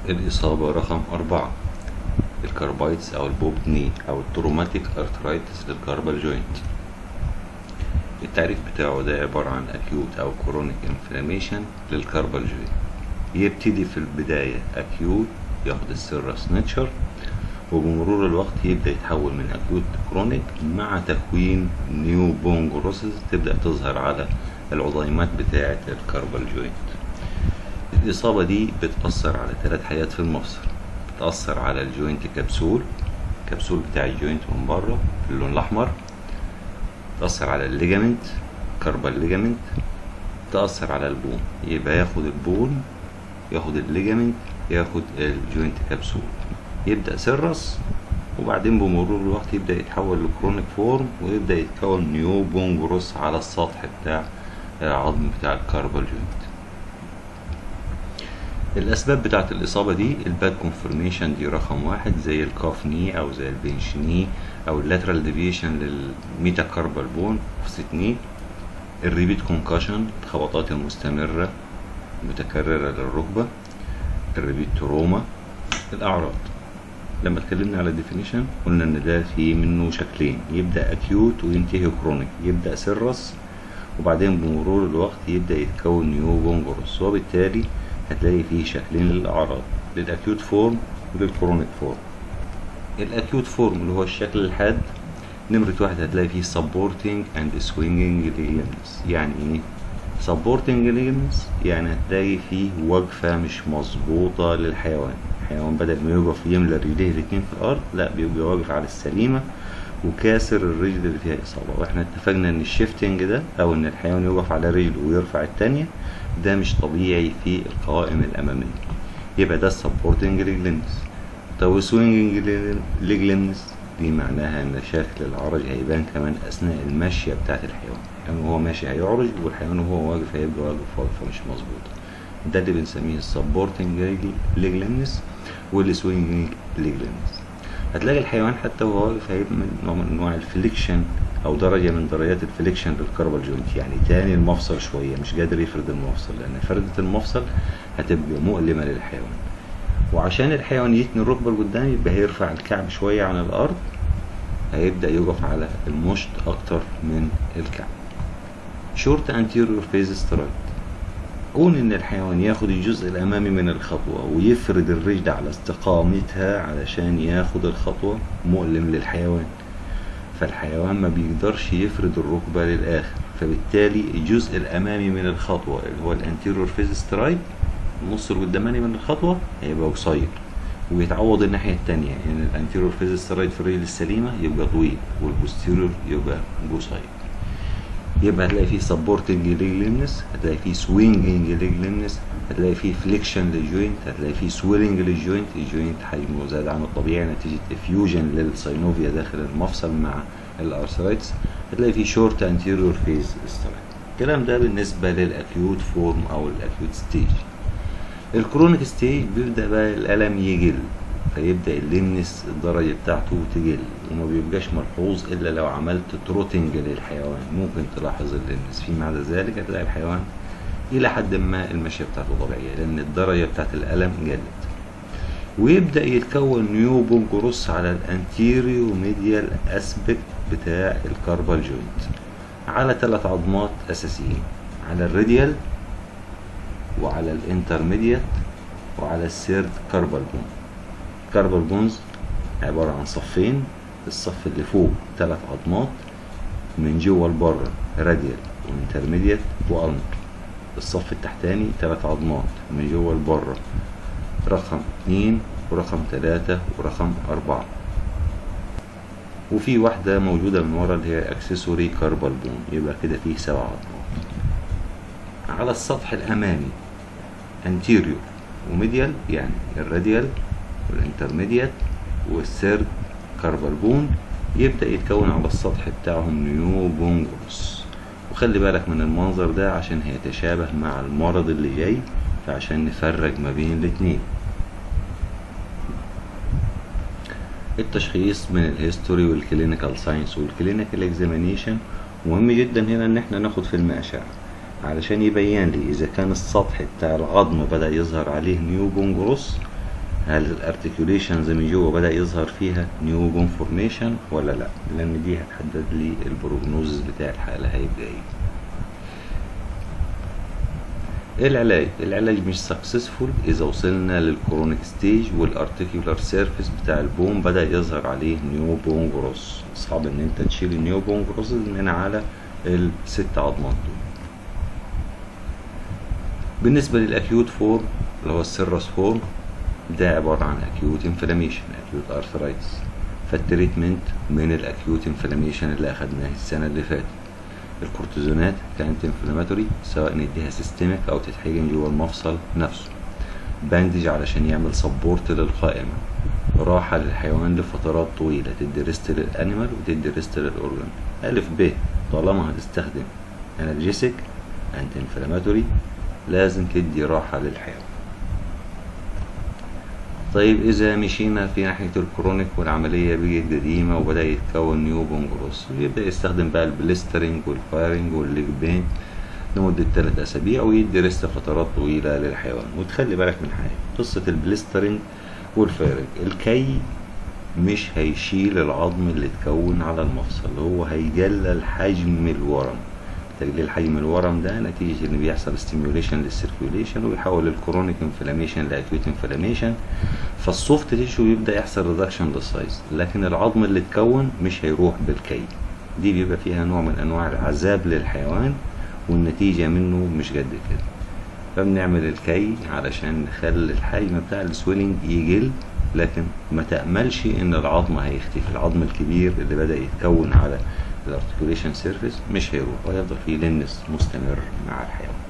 الإصابة رقم أربعة الكاربايتس أو البوب ني أو التروماتيك أرترايتس للكاربال جوينت التعريف بتاعه ده عبارة عن أكيوت أو كرونيك انفلاميشن للكاربال جوينت يبتدي في البداية أكيوت ياخد السيرس نيتشر وبمرور الوقت يبدأ يتحول من أكيوت كرونيك مع تكوين نيو بون جروسز تبدأ تظهر على العظيمات بتاعة الكاربال جوينت الإصابة دي بتأثر على ثلاث حاجات في المفصل بتأثر على الجوينت كبسول الكبسول بتاع الجوينت من بره في اللون الأحمر تأثر على الليجامنت كاربال ليجامنت تأثر على البون يبقى ياخد البون ياخد الليجامنت ياخد الجوينت كبسول يبدأ سيرس وبعدين بمرور الوقت يبدأ يتحول لكرونيك فورم ويبدأ يتكون نيو بون جروس على السطح بتاع العظم بتاع الكاربال جوينت الأسباب بتاعت الإصابة دي الباد كونفرميشن دي رقم واحد زي الكاف ني أو زي البنش ني أو اللاترال ديفيشن للميتاكاربال بون اوفست ني الريبيت كونكشن الخبطات المستمرة متكررة للركبة الريبيت تروما الأعراض لما اتكلمنا على الديفينيشن قلنا ان ده في منه شكلين يبدا اكيوت وينتهي كرونيك يبدا سيرس وبعدين بمرور الوقت يبدا يتكون نيو بونجروس وبالتالي هتلاقي فيه شكلين للاعراض للاكيوت فورم وللكرونيك فورم الاكيوت فورم اللي هو الشكل الحاد نمرة واحد هتلاقي فيه supporting and swinging ligaments يعني ايه supporting ligaments يعني هتلاقي فيه وقفة مش مظبوطة للحيوان الحيوان بدل ما يقف يملى رجليه الاتنين في الارض لا بيبقى واقف على السليمة وكاسر الرجل اللي فيها اصابة واحنا اتفقنا ان الشيفتنج ده او ان الحيوان يقف على رجله ويرفع التانية ده مش طبيعي في القوائم الامامية يبقى ده supporting ligaments طب swinging ligaments دي معناها ان شكل العرج هيبان كمان اثناء المشية بتاعت الحيوان يعني وهو ماشي هيعرج والحيوان وهو واقف هيبقى واقف واقفة مش مظبوطة ده اللي بنسميه السبورتنج ليجلمنس والسوينج ليجلمنس هتلاقي الحيوان حتى وهو واقف هيبقى من نوع من انواع الفليكشن او درجة من درجات الفليكشن للكربال جوينت يعني تاني المفصل شوية مش قادر يفرد المفصل لان فردة المفصل هتبقى مؤلمة للحيوان وعشان الحيوان يتني الركبة لقدام يبقى هيرفع الكعب شوية عن الأرض هيبدأ يقف على المشط أكتر من الكعب شورت anterior phase stride قول إن الحيوان ياخد الجزء الأمامي من الخطوة ويفرد الرجل على استقامتها علشان ياخد الخطوة مؤلم للحيوان فالحيوان ما بيقدرش يفرد الركبة للآخر فبالتالي الجزء الأمامي من الخطوة اللي هو الانتيريور فيز سترايد النص القداماني من الخطوة هيبقى قصير ويتعوض الناحية التانية يعني الانتيريور فيز سترايد في الرجل السليمة يبقى طويل والبوستيريور يبقى قصير يبقى هتلاقي فيه سبورتنج للجلمنس هتلاقي فيه سوينجنج للجلمنس هتلاقي فيه فليكشن للجوينت هتلاقي فيه سويلنج للجوينت الجوينت حجمه زاد عن الطبيعي نتيجة افيوجن للسينوفيا داخل المفصل مع الارثرايتس هتلاقي فيه شورت انتيريور فيز سترايد الكلام ده بالنسبة للاكيوت فورم او الاكيوت ستيج الكرونيك ستيج بيبدأ بقى الألم يقل فيبدأ اللمنس الدرجة بتاعته تقل وما بيبقاش ملحوظ إلا لو عملت تروتنج للحيوان ممكن تلاحظ اللمنس فيما عدا ذلك هتلاقي الحيوان إلى حد ما المشية بتاعته طبيعية لأن الدرجة بتاعت الألم قلت ويبدأ يتكون نيو بونجروس على الانتيريو ميديال اسبكت بتاع الكاربال جوينت على ثلاث عظمات أساسيين على الراديال وعلى الانترميديت وعلى السيرد كاربال بون كاربال بونز عبارة عن صفين الصف اللي فوق ثلاث عظمات من جوه لبره راديال وانترميديت والنر الصف التحتاني ثلاث عظمات من جوه لبره رقم اتنين ورقم تلاتة ورقم أربعة وفي واحدة موجودة من ورا اللي هي اكسسوري كاربال بون يبقى كده فيه سبع عظمات على السطح الأمامي anterior وميديال يعني الراديال والانترميديات والسيرد كاربال بون يبدأ يتكون على السطح بتاعهم نيو بونجروس وخلي بالك من المنظر ده عشان هيتشابه مع المرض اللي جاي فعشان نفرق ما بين الاتنين التشخيص من الهيستوري والكلينيكال ساينس والكلينيكال اكزامينيشن مهم جدا هنا ان احنا ناخد فيلم اشعه علشان يبين لي اذا كان السطح بتاع العظم بدا يظهر عليه نيو بونجروس هل الارتكيوليشنز من جوه بدا يظهر فيها نيو بون فورميشن ولا لا لان دي هتحدد لي البروجنوزس بتاع الحاله هيبقى ايه العلاج العلاج مش سكسسفول اذا وصلنا للكرونيك ستيج والارتيكولار سيرفيس بتاع البون بدا يظهر عليه نيو بون جروس صعب ان انت تشيل النيو بون جروس من على الست عظمات دول بالنسبه للاكيوت فورم اللي هو السيرس فورم ده عباره عن اكيوت انفلاميشن اكيوت ارثرايتس فالتريتمنت من الاكيوت انفلاميشن اللي اخدناه السنه اللي فاتت الكورتيزونات كانت انفلاماتوري سواء نديها سيستميك او تتحجن جوه المفصل نفسه باندج علشان يعمل سبورت للقائمه راحة للحيوان لفترات طويلة تدي ريست للأنيمال وتدي ريست للأورجان ألف ب طالما هتستخدم انرجيسك انت انفلاماتوري لازم تدي راحة للحيوان طيب إذا مشينا في ناحية الكرونيك والعملية بقت قديمة وبدأ يتكون نيو بونجروس يبدأ يستخدم بقى البليسترنج والفايرنج والليج بين لمدة تلات أسابيع ويدي ريست فترات طويلة للحيوان وتخلي بالك من حاجة قصة البليسترنج والفايرنج الكي مش هيشيل العظم اللي اتكون على المفصل هو هيقلل حجم الورم تقليل حجم الورم ده نتيجة ان بيحصل ستيميوليشن للسيركيوليشن ويحول الكرونيك انفلاميشن لاكيوت انفلاميشن فالسوفت تيشو يبدا يحصل ريدكشن للسايز لكن العظم اللي اتكون مش هيروح بالكي دي بيبقى فيها نوع من انواع العذاب للحيوان والنتيجة منه مش قد كده فبنعمل الكي علشان نخلي الحجم بتاع السويلنج يقل لكن ما تأملش ان العظم هيختفي العظم الكبير اللي بدأ يتكون على الارتكوليشن سيرفيس مش هيروح ويفضل فيه لينس مستمر مع الحيوان